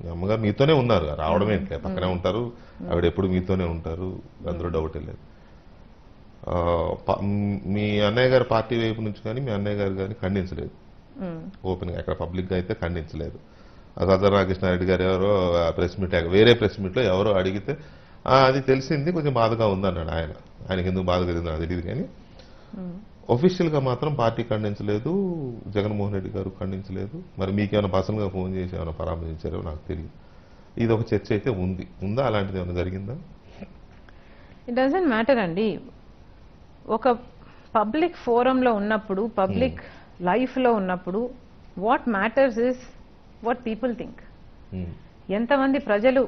మీ అమ్మగారు మీతోనే ఉన్నారు రావడం ఏంటి పక్కనే ఉంటారు ఆవిడ ఎప్పుడు మీతోనే ఉంటారు అందులో డౌట్ లేదు ఆ, ప- మీ అన్నయ్య గారి పార్టీ వైపు నుంచి కానీ మీ అన్నయ్య గారు కానీ ఖండించలేదు ఉమ్, ఓపెన్ గా ఎక్కడ పబ్లిక్ గా అయితే ఖండించలేదు ఆ సదర్ రామకృష్ణారెడ్డి గారు ఎవరో ప్రెస్ మీట్ వేరే ప్రెస్ మీట్ లో ఎవరో అడిగితే "ఆ, అది తెలిసింది కొంచెం బాధగా ఉంది అన్నాడు ఆయన ఆయనకి ఎందుకు బాధ కలిగింది నాకు తెలియదు కానీ ఉమ్. ఒఫీషియల్ గా మాత్రం పార్టీ ఖండించలేదు జగన్మోహన్ రెడ్డి గారు ఖండించలేదు మరి మీకేమైనా పర్సనల్ గా ఫోన్ చేసి ఏమైనా పరామర్శించారో నాకు తెలియదు ఇది ఒక చర్చ అయితే ఉంది ఉందా అలాంటిది ఏమైనా జరిగిందా ఇట్ డజంట్ మ్యాటర్ అండి ఒక పబ్లిక్ ఫోరంలో ఉన్నప్పుడు పబ్లిక్ లైఫ్లో ఉన్నప్పుడు what matters is what people think um, ఎంతమంది ప్రజలు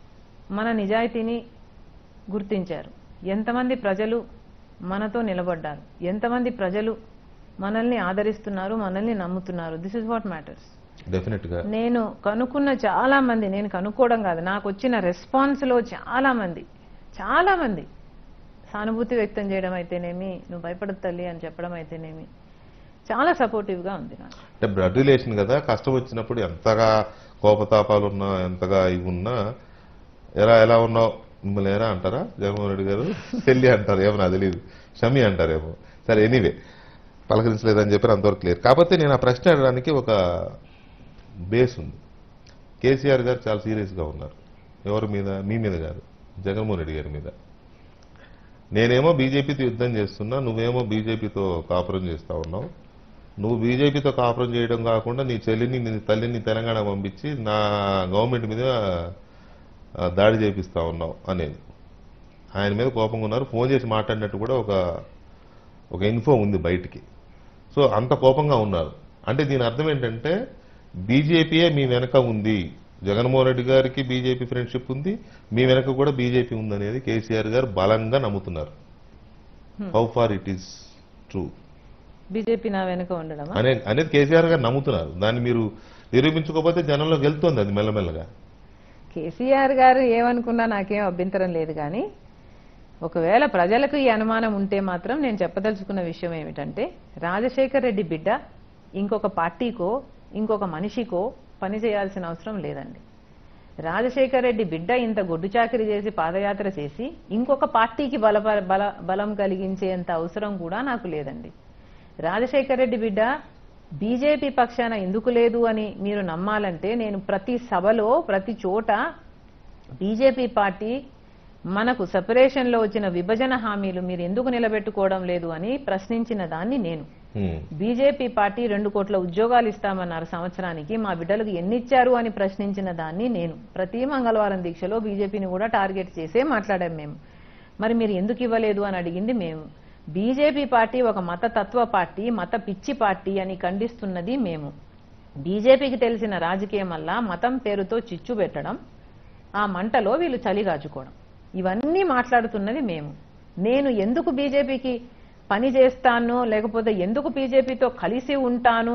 మన నిజాయితీని గుర్తించారు ఎంతమంది ప్రజలు మనతో నిలబడ్డారు ఎంతమంది ప్రజలు మనల్ని ఆదరిస్తున్నారు మనల్ని నమ్ముతున్నారు this is what matters definite గా నేను కనుక్కున్న చాలా మంది నేను కనుక్కోవడం కాదు నాకు వచ్చిన రెస్పాన్స్ లో చాలా మంది చాలా మంది సానుభూతి వ్యక్తం చేయడం అయితేనేమి నువ్వు భయపడదు తల్లి అని చెప్పడం అయితేనేమి చాలా సపోర్టివ్ గా ఉంది నాకు అంటే బ్లడ్ రిలేషన్ కదా కష్టం వచ్చినప్పుడు ఎంతగా కోపతాపాలు ఉన్నా ఎంతగా ఇవి ఉన్నా ఎలా ఎలా ఉన్నావు మిమ్మల్ని ఎరా అంటారా జగన్మోహన్ రెడ్డి గారు చెల్లి అంటారు ఏమో నాకు తెలియదు షమి అంటారేమో సరే ఎనీవే పలకరించలేదని చెప్పి అంతవరకు క్లియర్ కాకపోతే నేను ఆ ప్రశ్న అడగడానికి ఒక బేస్ ఉంది కేసీఆర్ గారు చాలా సీరియస్గా ఉన్నారు ఎవరి మీద మీ మీద కాదు జగన్మోహన్ రెడ్డి గారి మీద నేనేమో బీజేపీతో యుద్ధం చేస్తున్నా నువ్వేమో బీజేపీతో కాపురం చేస్తా ఉన్నావు నువ్వు బీజేపీతో కాపురం చేయడం కాకుండా నీ చెల్లిని నీ తల్లిని తెలంగాణ పంపించి నా గవర్నమెంట్ మీద ఆ, దాడి చేపిస్తా ఉన్నావు అనేది ఆయన మీద కోపంగా ఉన్నారు ఫోన్ చేసి మాట్లాడినట్టు కూడా ఒక ఒక ఇన్ఫో ఉంది బయటికి సో అంత కోపంగా ఉన్నారు అంటే దీని అర్థం ఏంటంటే బీజేపీయే మీ వెనక ఉంది జగన్మోహన్ రెడ్డి గారికి బీజేపీ ఫ్రెండ్షిప్ ఉంది మీ వెనక కూడా బీజేపీ ఉందనేది కేసీఆర్ గారు బలంగా నమ్ముతున్నారు how far it is true BJP నా వెనుక ఉండడమా అనే అనేది కేసీఆర్ గారు నమ్ముతున్నారు దాన్ని మీరు నిరూపించకపోతే జనంలోకి వెళ్తుంది అది మెల్లమెల్లగా కేసీఆర్ గారు ఏమనుకున్నా నాకేం అభ్యంతరం లేదు కానీ ఒకవేళ ప్రజలకు ఈ అనుమానం ఉంటే మాత్రం నేను చెప్పదలుచుకున్న విషయం ఏమిటంటే రాజశేఖర్ రెడ్డి బిడ్డ ఇంకొక పార్టీకో ఇంకొక మనిషికో పని చేయాల్సిన అవసరం లేదండి రాజశేఖర్ రెడ్డి బిడ్డ ఇంత గొడ్డు చాకరీ చేసి పాదయాత్ర చేసి ఇంకొక పార్టీకి బల బల బలం కలిగించేంత అవసరం కూడా నాకు లేదండి రాజశేఖర్ రెడ్డి బిడ్డ బీజేపీ పక్షాన ఎందుకు లేదు అని మీరు నమ్మాలంటే నేను ప్రతి సభలో ప్రతి చోట బీజేపీ పార్టీ మనకు సెపరేషన్ లో వచ్చిన విభజన హామీలు మీరు ఎందుకు నిలబెట్టుకోవడం లేదు అని ప్రశ్నించిన దాన్ని నేను హ్మ్. బీజేపీ పార్టీ రెండు కోట్ల ఉద్యోగాలు ఇస్తామన్నారు సంవత్సరానికి మా బిడ్డలకు ఎన్ని ఇచ్చారు అని ప్రశ్నించిన దాన్ని నేను ప్రతి మంగళవారం దీక్షలో బీజేపీని కూడా టార్గెట్ చేసే మాట్లాడాం మేము మరి మీరు ఎందుకు ఇవ్వలేదు అని అడిగింది మేము బీజేపీ పార్టీ ఒక మత తత్వ పార్టీ మత పిచ్చి పార్టీ అని ఖండిస్తున్నది మేము బీజేపీకి తెలిసిన రాజకీయం వల్ల మతం పేరుతో చిచ్చు పెట్టడం ఆ మంటలో వీళ్ళు చలి కాచుకోవడం ఇవన్నీ మాట్లాడుతున్నది మేము నేను ఎందుకు బీజేపీకి పని చేస్తాను లేకపోతే ఎందుకు బీజేపీతో కలిసి ఉంటాను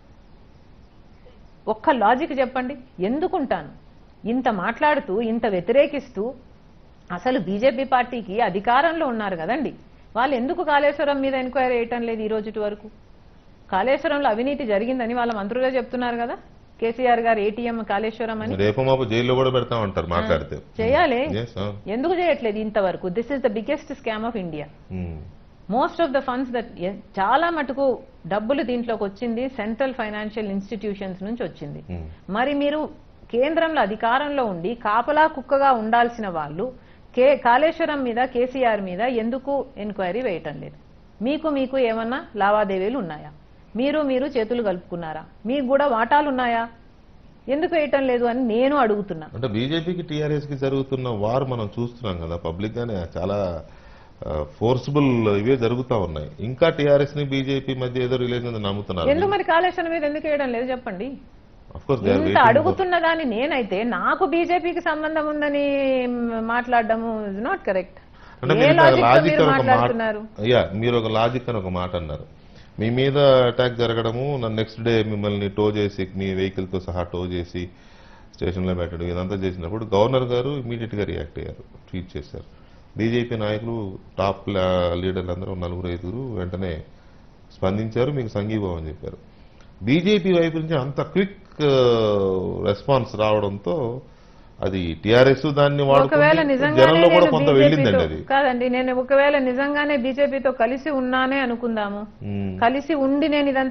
ఒక్క లాజిక్ చెప్పండి ఎందుకుంటాను ఇంత మాట్లాడుతూ ఇంత వ్యతిరేకిస్తూ అసలు బీజేపీ పార్టీకి అధికారంలో ఉన్నారు కదండి వాళ్ళు ఎందుకు కాళేశ్వరం మీద ఎంక్వైరీ చేయటం లేదు ఈ రోజుటి వరకు కాళేశ్వరంలో అవినీతి జరిగిందని వాళ్ళ మంత్రులే చెప్తున్నారు కదా కేసీఆర్ గారు ఏటీఎం కాళేశ్వరం అని రేపు మాపు జైల్లో కూడా పెడతామంటారు మాట్లాడితే చేయాలి Yes, ah. ఎందుకు చేయట్లేదు ఇంతవరకు this is the biggest scam of India hmm. Most of the funds that చాలా మటుకు డబ్బులు దీంట్లోకి వచ్చింది సెంట్రల్ ఫైనాన్షియల్ ఇన్స్టిట్యూషన్స్ నుంచి వచ్చింది హ్మ్. మరి మీరు కేంద్రంలో అధికారంలో ఉండి కాపలా కుక్కగా ఉండాల్సిన వాళ్ళు కే కాళేశ్వరం మీద కేసీఆర్ మీద ఎందుకు ఎంక్వైరీ వేయటం లేదు మీకు మీకు ఏమన్నా లావాదేవీలు ఉన్నాయా మీరు మీరు చేతులు కలుపుకున్నారా మీకు కూడా వాటాలు ఉన్నాయా ఎందుకు వేయటం లేదు అని నేను అడుగుతున్నా అంటే బీజేపీకి టీఆర్ఎస్ కి జరుగుతున్న వార్ మనం చూస్తున్నాం కదా పబ్లిక్ గానే చాలా ఫోర్స్బుల్ ఇవే జరుగుతా ఉన్నాయి ఇంకా టీఆర్ఎస్ ని బీజేపీ మధ్య ఏదో రిలేషన్ నమ్ముతున్నారు ఎందుకు మరి కాళేశ్వరం మీద ఎందుకు వేయడం లేదు చెప్పండి అఫ్ కోర్స్ ఇంత అడుగుతున్న దాన్ని నేనైతే నాకు బీజేపీకి సంబంధం ఉందని మాట్లాడడము ఇస్ నాట్ కరెక్ట్ అంటే ఏ మీరు లాజిక్ లాజిక్ మీరు అని ఒక మాట మాట్లాడుతున్నారు యా మీరు ఒక లాజిక్ అని ఒక మాట అన్నారు మీ మీద అటాక్ జరగడము నెక్స్ట్ డే మిమ్మల్ని టో చేసి మీ వెహికల్ తో సహా టో చేసి స్టేషన్ లో పెట్టడం ఇదంతా చేసినప్పుడు గవర్నర్ గారు ఇమీడియట్ గా రియాక్ట్ అయ్యారు ట్వీట్ చేశారు బీజేపీ నాయకులు టాప్ లీడర్లు అందరూ నలుగురు ఐదుగురు వెంటనే స్పందించారు మీకు సంఘీభావం చెప్పారు బీజేపీ వైపు నుంచి అంత క్విక్ రెస్పాన్స్ రావడంతో అది టిఆర్ఎస్ దాన్ని ఒకవేళ వాడుకుంది నిజంగానే జనంలో కూడా నేను కొంత BJP వెళ్ళిందండి తో- అది కాదండి నేను ఒకవేళ నిజంగానే బీజేపీతో కలిసి ఉన్నానే అనుకుందాము ఉమ్. కలిసి ఉండి నేను ఇదంతా